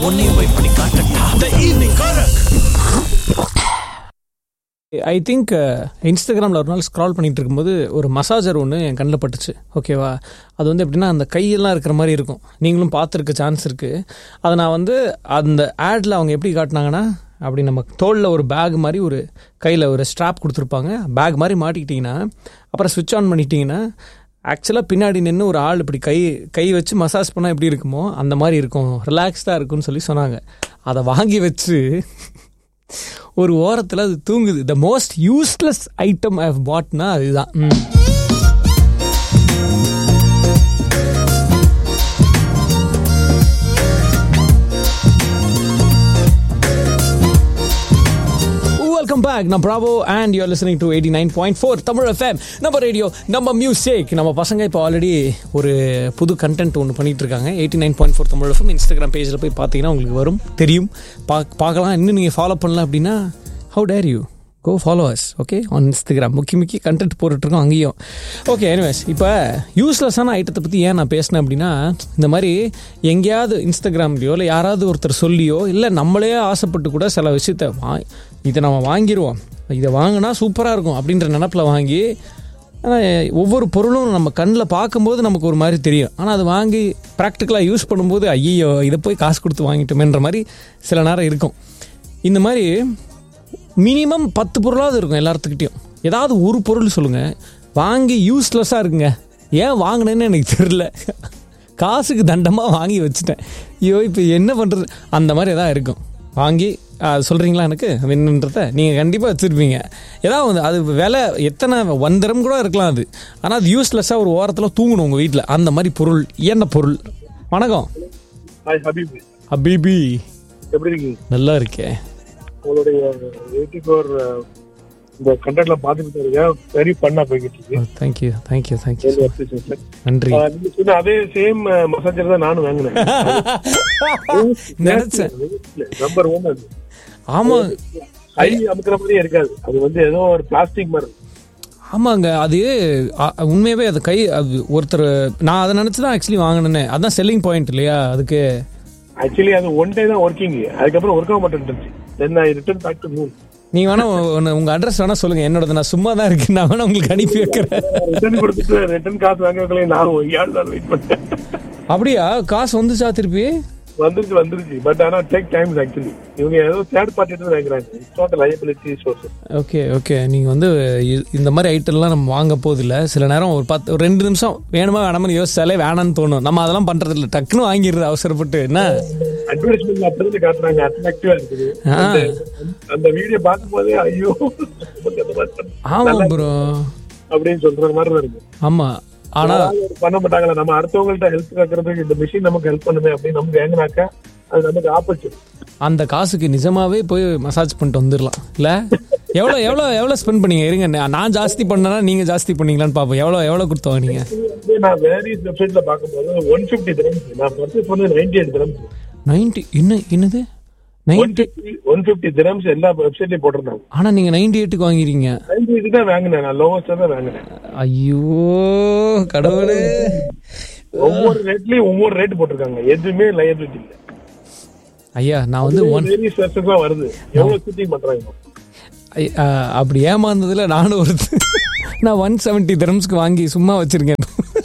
உன்னையும் போய் பண்ணி காட்டட்டா த ஈவினிங் கரக் ஐ திங்க் இன்ஸ்டாகிராமில் ஒரு நாள் ஸ்க்ரால் பண்ணிட்டு இருக்கும்போது ஒரு மசாஜர் ஒன்று என் கண்ணில் பட்டுச்சு ஓகேவா அது வந்து எப்படின்னா அந்த கையெல்லாம் இருக்கிற மாதிரி இருக்கும் நீங்களும் பார்த்துருக்க சான்ஸ் இருக்குது அதை நான் வந்து அந்த ஆடில் அவங்க எப்படி காட்டினாங்கன்னா அப்படி நம்ம தோளில் ஒரு பேக் மாதிரி ஒரு கையில் ஒரு ஸ்ட்ராப் கொடுத்துருப்பாங்க பேக் மாதிரி மாட்டிக்கிட்டிங்கன்னா அப்புறம் ஸ்விட்ச் ஆன் பண்ணிட்டீங்கன்னா ஆக்சுவலாக பின்னாடி நின்று ஒரு ஆள் இப்படி கை கை வச்சு மசாஜ் பண்ணால் எப்படி இருக்குமோ அந்த மாதிரி இருக்கும் ரிலாக்ஸ்டாக இருக்கும்னு சொல்லி சொன்னாங்க அதை வாங்கி வச்சு ஒரு ஓரத்தில் அது தூங்குது the most useless item I பாட்னா அதுதான் ம். வெல்கம் பேக் நான் Bravo and you're listening to eighty nine point four Tamil FM நம்ம ரேடியோ நம்ம மியூசிக் நம்ம பசங்க இப்போ ஆல்ரெடி ஒரு புது கண்டென்ட் ஒன்று பண்ணிட்டு இருக்காங்க eighty nine point four Tamil FM Instagram பேஜில் போய் பார்த்தீங்கன்னா உங்களுக்கு வரும் தெரியும் பா பார்க்கலாம் இன்னும் நீங்கள் ஃபாலோ பண்ணல அப்படின்னா how dare you go followers okay on Instagram முக்கிய முக்கிய கண்டென்ட் போட்டுட்ருக்கோம் அங்கேயும் ஓகே எனிவேஸ் இப்போ யூஸ்லெஸ்ஸான ஐட்டத்தை பற்றி ஏன் நான் பேசினேன் அப்படின்னா இந்த மாதிரி எங்கேயாவது இன்ஸ்டாகிராம்லேயோ இல்லை யாராவது ஒருத்தர் சொல்லியோ இல்லை நம்மளே ஆசைப்பட்டு கூட சில விஷயத்த வா இதை நம்ம வாங்கிடுவோம் இதை வாங்கினா சூப்பராக இருக்கும் அப்படின்ற நினப்பில் வாங்கி ஆனால் ஒவ்வொரு பொருளும் நம்ம கண்ணில் பார்க்கும்போது நமக்கு ஒரு மாதிரி தெரியும் ஆனால் அது வாங்கி ப்ராக்டிக்கலாக யூஸ் பண்ணும்போது ஐயோ இதை போய் காசு கொடுத்து வாங்கிட்டோமேன்ற மாதிரி சில நேரம் இருக்கும் இந்த மாதிரி மினிமம் பத்து பொருளாவது இருக்கும் எல்லாத்துக்கிட்டையும் ஏதாவது ஒரு பொருள் சொல்லுங்கள் வாங்கி யூஸ்லெஸ்ஸாக இருக்குங்க ஏன் வாங்கினேன்னு எனக்கு தெரில காசுக்கு தண்டமாக வாங்கி வச்சுட்டேன் ஐயோ இப்போ என்ன பண்ணுறது அந்த மாதிரி எதாவது இருக்கும் வாங்கி அது சொல்கிறீங்களா எனக்கு அது என்னன்றத நீங்கள் கண்டிப்பாக வச்சுருப்பீங்க ஏதாவது வந்து அது விலை எத்தனை வந்தரம் கூட இருக்கலாம் அது ஆனால் அது யூஸ்லெஸ்ஸாக ஒரு ஓரத்தில் தூங்கணும் உங்கள் வீட்டில் அந்த மாதிரி பொருள் என்ன பொருள் வணக்கம் ஹாய் ஹபீப் அபிபி எப்படி இருக்கீங்க நல்லா இருக்கேன் உங்களுடைய எயிட்டி ஃபோர் இந்த கண்டென்ட்ல பாத்துக்கிட்டு இருக்கேன் வெரி பண்ணா போய்கிட்டு இருக்கு thank you thank you thank you Really appreciate it. நன்றி ஆஹ் நீங்க சொன்ன அதே சேம் மசாஜர் தான் நானும் வாங்கினேன் நினைச்சேன் நம்பர் ஒன் அது ஆமா கை அமுக்கிற மாதிரியே இருக்காது அது வந்து ஏதோ ஒரு பிளாஸ்டிக் மாதிரி இருக்கும். ஆமாங்க அது அ- உண்மையாவே அது கை அது ஒருத்தர் நான் அதை நினச்சி தான் ஆக்சுவலி வாங்கினேன் அதான் செல்லிங் பாயிண்ட் இல்லையா அதுக்கு ஆக்சுவலி அது ஒன் டே தான் ஒர்க்கிங் அதுக்கப்புறம் ஒர்க் ஆக மாட்டேன் then I return back to moon நீங்க வேணா ஒன்னு- உங்க அட்ரஸ் வேணா சொல்லுங்க என்னோட நான் சும்மா தான் இருக்கு நான் வேணா உங்களுக்கு அனுப்பி வைக்கிறேன் ரிட்டர்ன் கொடுத்துட்டு ரிட்டர்ன் காசு வாங்கவே நான் ஒரு ஏழு நாள் வெயிட் பண்ணேன் அப்படியா காசு வந்துச்சா திருப்பி வந்துருச்சு வந்துருச்சு பட் ஆனா டேக் டைம்ஸ் ஆக்சுவலி இவங்க ஏதோ தேர்ட் பார்ட்டி தான் வாங்குறாங்க it's not liability source okay okay நீங்க வந்து இ- இந்த மாதிரி ஐட்டம்லாம் நம்ம வாங்க போதில்ல சில நேரம் ஒரு பத்து ஒரு ரெண்டு நிமிஷம் வேணுமா வேணாமனு யோசிச்சாலே வேணாம்னு தோணும் நம்ம அதெல்லாம் பண்றது இல்ல டக்குன்னு வாங்கிடுறது அவசரப்பட்டு என்ன அட்வர்டைஸ்மெண்ட் அப்படி காட்டுறாங்க அட்ராக்டிவா இருக்குது ஆ. அந்த- அந்த வீடியோ பார்க்கும் போதே ஐயோ நமக்கு அந்த மாதிரி ஆமா நல்லா ப்ரோ அப்படின்னு சொல்ற மாதிரி தான் இருக்கு ஆமா ஆனா யாராவது பண்ண மாட்டாங்களா நம்ம அடுத்தவங்கள்ட்ட ஹெல்ப் கேட்கறதுக்கு இந்த மிஷின் நமக்கு ஹெல்ப் பண்ணுமே அப்படின்னு நமக்கு வாங்கினாக்கா அது நமக்கு ஆப்பர்ச்சுனிட்டி அந்த காசுக்கு நிஜமாவே போய் மசாஜ் பண்ணிட்டு வந்துடலாம் இல்ல எவ்வளோ எவ்வளோ எவ்வளோ ஸ்பெண்ட் பண்ணீங்க இருங்க நான் நான் ஜாஸ்தி பண்ணனா நீங்க ஜாஸ்தி பண்ணீங்களான்னு பார்ப்போம் எவ்வளோ எவ்வளோ கொடுத்தோம் நீங்க வந்து நான் வேரியஸ் வெப்சைட்ல பார்க்கும்போது ஒன் பிப்டி திரம்ஸ் நான் பர்ச்சேஸ் பண்ணது நைன்டி எயிட் திரம்ஸ் நைன்டி என்ன என்னது one ninety fifty one fifty dirhams எல்லா வெப்சைட்லயும் போட்டிருந்தாங்க ஆனா நீங்க நைன்டி எயிட்டுக்கு வாங்கிறீங்க நைன்டி எயிட் தான் வாங்கினேன் நான் லோவஸ்டா தான் வாங்கினேன் ஐயோ கடவுளே ஒவ்வொரு ரேட்லயும் ஒவ்வொரு ரேட் போட்டிருக்காங்க எதுவுமே லயபிலிட்டி இல்ல ஐயா நான் வந்து ஒன் வேரியஸ் வெர்ஷன்ஸ் வருது எவ்வளவு சூட்டிங் பண்றாங்க ஐ- ஆ, அப்படி ஏமாந்ததுல நானும் ஒரு நான் ஒன் செவன்ட்டி திரம்ஸ்க்கு வாங்கி சும்மா வச்சிருக்கேன்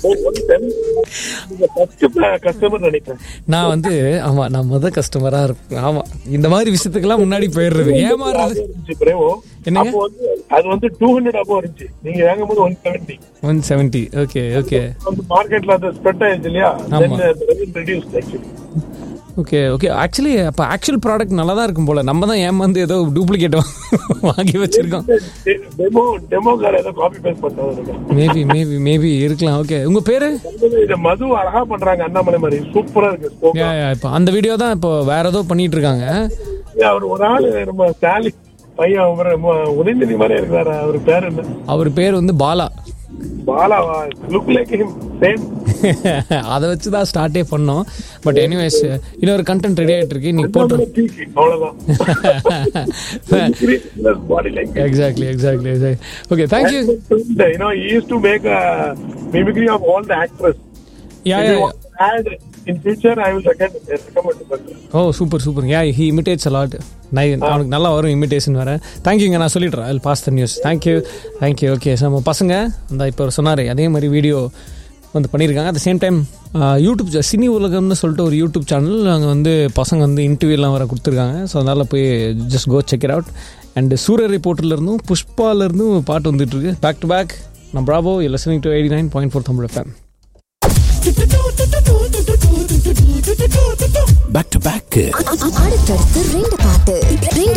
ஃபர்ஸ்ட் கஸ்டமர் நினைக்கிறேன் நான் வந்து ஆமா நான் முத கஸ்டமரா இருப்பேன் ஆமா இந்த மாதிரி விஷயத்துக்கெல்லாம் முன்னாடி போயிடுறது ஏமாறுறது இருந்துச்சு பிரேவோ என்னங்க? அப்போ வந்து அது வந்து டூ ஹண்ட்ரட் அப்போ இருந்துச்சு நீங்க வாங்கும் போது one seventy one seventy okay okay அந்த மார்க்கெட்ல அது ஸ்ப்ரெட் ஆயிடுச்சு இல்லையா ஆமா. Then reduce actually okay okay actually அப்போ ஆக்சுவல் ப்ராடக்ட் நல்லா தான் இருக்கும் போல நம்ம தான் ஏமாந்து ஏதோ டூப்ளிகேட் வாங்கி வச்சிருக்கோம் டெமோ டெமோ கார ஏதோ காப்பி பேஸ்ட் பண்ணாங்க மேபி மேபி மேபி இருக்கலாம் ஓகே உங்க பேரு இத மது அழகா பண்றாங்க அண்ணாமலை மாதிரி சூப்பரா இருக்கு ஸ்கோப் இப்போ அந்த வீடியோ தான் இப்போ வேற ஏதோ பண்ணிட்டு இருக்காங்க அவர் ஒரு ஆளு நம்ம ஸ்டாலின் பையன் அவர் உதயநிதி மாதிரி இருக்கிறாரு அவர் பேர் என்ன அவர் பேர் வந்து பாலா பாலாவா லுக் லைக் ஹிம் சேம் அதை வச்சு தான் ஸ்டார்ட்டே பண்ணோம் பட் எனிவேஸ் இன்னொரு கண்டென்ட் ரெடி ஆயிட்டு இருக்கு இன்னைக்கு போட்டு அவ்வளவுதான் பாடி like exactly exactly exact okay thank you you know he used to make a mimicry of all the actors yeah if you want to add in future I will recommend பண்றேன் oh super super yeah he imitates a lot நான் அவனுக்கு நல்லா வரும் imitation வேறு தேங்க்யூங்க நான் சொல்லிடுறேன் I pass the news thank you thank you okay sir நம்ம பசங்க அந்த இப்போ சொன்னார் அதே மாதிரி வீடியோ வந்து பண்ணியிருக்காங்க at same time YouTube cha- cine உலகம்னு சொல்லிட்டு ஒரு யூடியூப் சேனல் அங்கே வந்து பசங்க வந்து இன்டர்வியூலாம் வர கொடுத்துருக்காங்க ஸோ அதனால் போய் just go check it out and சூரிய ரிப்போர்ட்டர்லேருந்தும் புஷ்பாலேருந்தும் பாட்டு வந்துட்டுருக்கு பேக் டு பேக் நான் Bravo listening to eighty nine point four Tamil FM back to back அடுத்தடுத்து ரெண்டு பாட்டு ரெண்டு